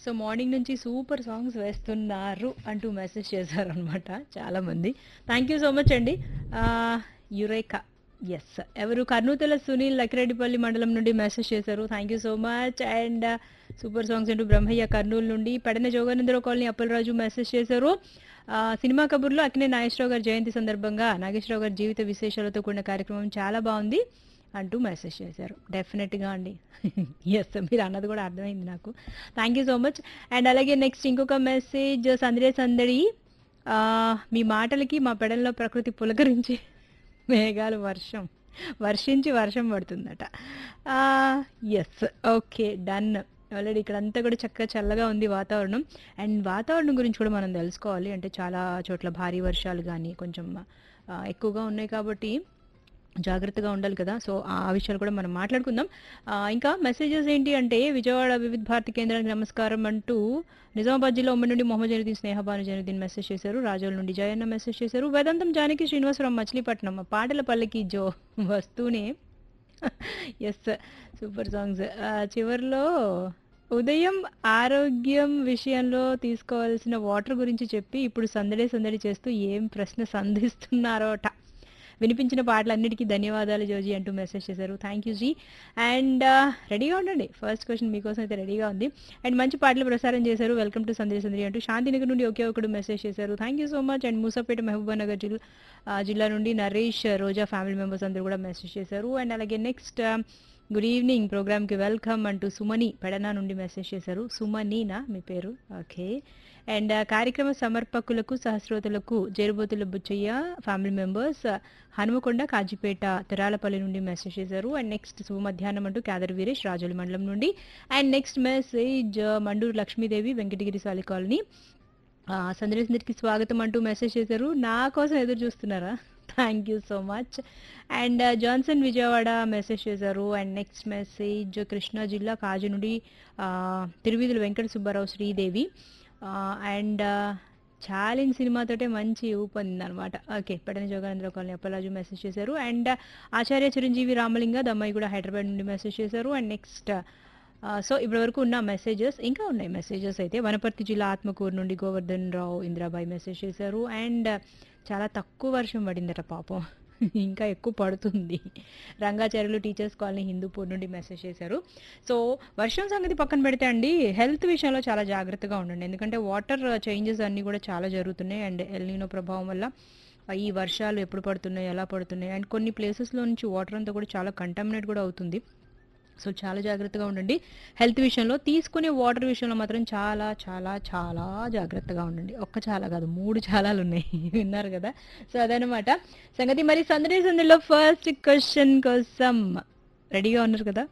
so morning నుంచి super songs వేస్తున్నారు అంటూ మెసేజ్ చేశారు అనమాట చాలామంది థ్యాంక్ యూ సో మచ్ అండి యురేకా ఎస్ ఎవరు కర్నూతల సునీల్ లకిరెడ్డిపల్లి మండలం నుండి మెసేజ్ చేశారు thank you so much and super songs అంటూ బ్రహ్మయ్య కర్నూలు నుండి పెడన జోగానందరావు కాలనీ అప్పలరాజు మెసేజ్ చేశారు ఆ, సినిమా కబుర్లో అక్కినే నాగేశ్వరరావు గారి జయంతి సందర్భంగా నాగేశ్వరరావు గారి జీవిత విశేషాలతో కూడిన కార్యక్రమం చాలా బాగుంది అంటూ మెసేజ్ చేశారు డెఫినెట్గా అండి ఎస్ మీరు అన్నది కూడా అర్థమైంది నాకు thank you so much and అలాగే నెక్స్ట్ ఇంకొక మెసేజ్ సందడే సందడి ఆ, మీ మాటలకి మా పెడల్లో ప్రకృతి పులకరించి మేఘాలు వర్షం వర్షించి వర్షం పడుతుందట ఎస్ ఓకే డన్ ఆల్రెడీ ఇక్కడ అంతా కూడా చక్కగా చల్లగా ఉంది వాతావరణం అండ్ వాతావరణం గురించి కూడా మనం తెలుసుకోవాలి అంటే చాలా చోట్ల భారీ వర్షాలు కానీ కొంచెం ఆ, ఎక్కువగా ఉన్నాయి కాబట్టి జాగ్రత్తగా ఉండాలి కదా సో ఆ విషయాలు కూడా మనం మాట్లాడుకుందాం ఆ, ఇంకా మెసేజెస్ ఏంటి అంటే విజయవాడ వివిధ భారతి కేంద్రానికి నమస్కారం అంటూ నిజామాబాద్ జిల్లా ఉమ్మడి నుండి మొహమ్మద్ జనుద్దీన్ స్నేహబాను జనుద్దీన్ మెసేజ్ చేశారు రాజోల నుండి జయన్న మెసేజ్ చేశారు వేదాంతం జానకి శ్రీనివాసరావు మచిలీపట్నం పాటల పల్లకి జో వస్తూనే ఎస్ సూపర్ సాంగ్స్ చివరిలో ఉదయం ఆరోగ్యం విషయంలో తీసుకోవాల్సిన వాటర్ గురించి చెప్పి ఇప్పుడు సందడే సందడి చేస్తూ ఏం ప్రశ్న సంధిస్తున్నారోట వినిపించిన పాటలన్నిటికీ ధన్యవాదాలు జోజీ అంటూ మెసేజ్ చేశారు థ్యాంక్ యూ జీ అండ్ రెడీగా ఉండండి ఫస్ట్ క్వశ్చన్ మీకోసం అయితే రెడీగా ఉంది అండ్ మంచి పాటలు ప్రసారం చేశారు వెల్కమ్ టు సందేశ్ సందరి అంటూ శాంతినగర్ నుండి ఒకే ఒకడు మెసేజ్ చేశారు thank you so much and Moosapet Mahabubnagar జిల్లా ఆ, జిల్లా నుండి నరేష్ రోజా ఫ్యామిలీ మెంబర్స్ అందరూ కూడా మెసేజ్ చేశారు అండ్ అలాగే నెక్స్ట్ గుడ్ ఈవినింగ్ ప్రోగ్రామ్కి వెల్కమ్ అంటూ సుమని పెడనా నుండి మెసేజ్ చేశారు సుమనీనా మీ పేరు ఓకే అండ్ కార్యక్రమ సమర్పకులకు సహస్రోతులకు జేరుబోతుల బుచ్చయ్య ఫ్యామిలీ మెంబర్స్ హనుమకొండ కాజీపేట తెరాలపల్లి నుండి మెసేజ్ చేశారు అండ్ నెక్స్ట్ శుభ మధ్యాహ్నం అంటూ క్యాదర్ వీరేష్ రాజోలి మండలం నుండి and next message Manduru Lakshmidevi Venkatagiri Sali colony సందర్శనకి స్వాగతం అంటూ మెసేజ్ చేశారు నా కోసం ఎదురు చూస్తున్నారా thank you so much and Johnson Vijayawada message చేశారు అండ్ నెక్స్ట్ మెసేజ్ కృష్ణా జిల్లా కాజు నుండి ఆ, తిరువీధుల వెంకట సుబ్బారావు శ్రీదేవి అండ్ ఛాలెంజ్ సినిమాతోటే మంచి ఊపందనమాట okay Pedana Joganandra colony Appalaraju message చేశారు అండ్ ఆచార్య చిరంజీవి రామలింగ దమ్మాయి కూడా హైదరాబాద్ నుండి మెసేజ్ చేశారు అండ్ నెక్స్ట్ సో ఇప్పటి వరకు ఉన్న మెసేజెస్ ఇంకా ఉన్నాయి మెసేజెస్ అయితే వనపర్తి జిల్లా ఆత్మకూరు నుండి గోవర్ధన్ రావు ఇందిరాబాయి మెసేజ్ చేశారు అండ్ చాలా తక్కువ వర్షం పడిందట పాపం ఇంకా ఎక్కువ పడుతుంది రంగాచార్యులు టీచర్స్ కాలనీ హిందూపూర్ నుండి మెసేజ్ చేశారు సో వర్షం సంగతి పక్కన పెడితే అండి హెల్త్ విషయంలో చాలా జాగ్రత్తగా ఉండండి ఎందుకంటే వాటర్ చేంజెస్ అన్నీ కూడా చాలా జరుగుతున్నాయి అండ్ ఎల్నినో ప్రభావం వల్ల ఈ వర్షాలు ఎప్పుడు పడుతున్నాయి ఎలా పడుతున్నాయి అండ్ కొన్ని ప్లేసెస్లో నుంచి వాటర్ అంతా కూడా చాలా కంటామినేట్ కూడా అవుతుంది సో చాలా జాగ్రత్తగా ఉండండి హెల్త్ విషయంలో తీసుకునే వాటర్ విషయంలో మాత్రం చాలా చాలా చాలా జాగ్రత్తగా ఉండండి ఒక్క చాలా కాదు మూడు చాలాలు ఉన్నాయి విన్నారు కదా సో అదనమాట సంగతి మరి సందడి సందడిలో ఫస్ట్ క్వశ్చన్ కోసం రెడీగా ఉన్నారు కదా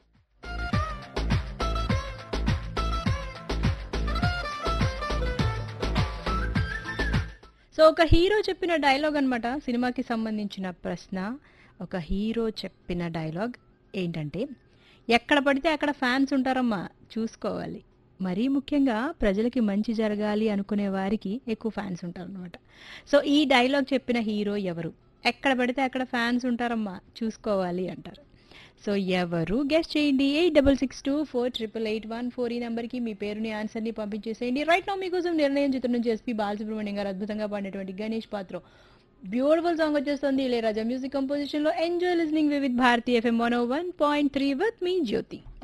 సో ఒక హీరో చెప్పిన డైలాగ్ అన్నమాట సినిమాకి సంబంధించిన ప్రశ్న ఒక హీరో చెప్పిన డైలాగ్ ఏంటంటే ఎక్కడ పడితే అక్కడ ఫ్యాన్స్ ఉంటారమ్మా చూసుకోవాలి మరీ ముఖ్యంగా ప్రజలకి మంచి జరగాలి అనుకునే వారికి ఎక్కువ ఫ్యాన్స్ ఉంటారు అనమాట సో ఈ డైలాగ్ చెప్పిన హీరో ఎవరు ఎక్కడ పడితే అక్కడ ఫ్యాన్స్ ఉంటారమ్మా చూసుకోవాలి అంటారు సో ఎవరు గెస్ట్ చేయండి eight double six two four triple eight one four ఈ నెంబర్కి మీ పేరుని ఆన్సర్ని పంపించేసేయండి రైట్ నా మీకోసం నిర్ణయం చిత్రం నుంచి ఎస్పీ బాలసుబ్రహ్మణ్యం గారు అద్భుతంగా పాడినటువంటి గణేష్ పాత్ర బ్యూటిఫుల్ సాంగ్ వచ్చేస్తుంది ఇళయరాజా మ్యూజిక్ కంపోజిషన్ లో enjoy listening with Bharati FM one one point three with me Jyothi